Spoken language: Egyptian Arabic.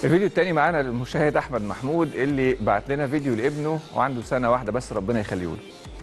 الفيديو التاني معانا للمشاهد احمد محمود اللي بعت لنا فيديو لابنه وعنده سنه واحده بس ربنا يخليه له